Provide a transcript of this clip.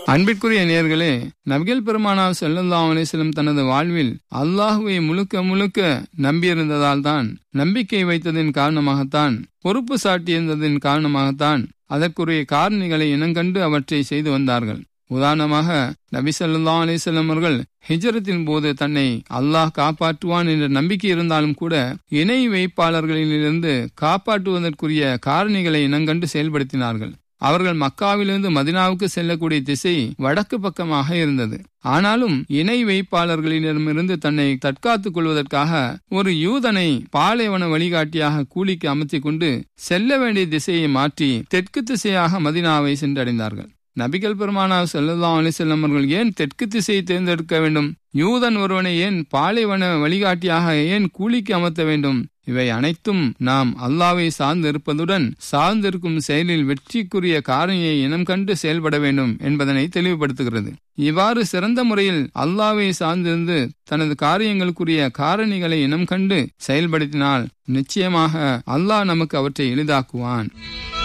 அன்பிற்குரிய நேர்களே நபிகள் பெருமானார் ஸல்லல்லாஹு அலைஹி வஸல்லம் தனது வாழ்வில் அல்லாஹுவை முழுக்க முழுக்க நம்பியிருந்ததால் தான் நம்பிக்கை வைத்ததின் காரணமாகத்தான் பொறுப்பு சாட்டியிருந்ததின் காரணமாகத்தான் அதற்குரிய காரணிகளை இனங்கண்டு அவற்றை செய்து வந்தார்கள் உதாரணமாக நபி ஸல்லல்லாஹு அலைஹி வஸல்லம் அவர்கள் ஹிஜ்ரத்தின் போது தன்னை அல்லாஹ் காப்பாற்றுவான் என்ற நம்பிக்கை இருந்தாலும் கூட இணை வைப்பாளர்களிலிருந்து காப்பாற்றுவதற்குரிய காரணிகளை இனங்கண்டு செயல்படுத்தினார்கள் அவர்கள் மக்காவிலிருந்து மதினாவுக்கு செல்லக்கூடிய திசை வடக்கு பக்கமாக இருந்தது ஆனாலும் இணை வைப்பாளர்களிடமிருந்து தன்னை தற்காத்துக் கொள்வதற்காக ஒரு யூதனை பாலைவன வழிகாட்டியாக கூலிக்கு அமர்த்திக் கொண்டு செல்ல வேண்டிய திசையை மாற்றி தெற்கு திசையாக மதினாவை சென்றடைந்தார்கள் நபிகள் பெருமானார் ஸல்லல்லாஹு அலைஹி வஸல்லம் அவர்கள் ஏன் தெற்கு திசையை தேர்ந்தெடுக்க வேண்டும் யூதன் ஒருவனை ஏன் பாலைவன வழிகாட்டியாக ஏன் கூலிக்கு அமர்த்த வேண்டும் இவை அனைத்தும் நாம் அல்லாவை சார்ந்து இருப்பதுடன் சார்ந்திருக்கும் செயலில் வெற்றிக்குரிய காரணியை இனம் கண்டு செயல்பட வேண்டும் என்பதனை தெளிவுபடுத்துகிறது இவ்வாறு சிறந்த முறையில் அல்லாவை சார்ந்திருந்து தனது காரியங்களுக்குரிய காரணிகளை இனம் கண்டு செயல்படுத்தினால் நிச்சயமாக அல்லாஹ் நமக்கு அவற்றை எளிதாக்குவான்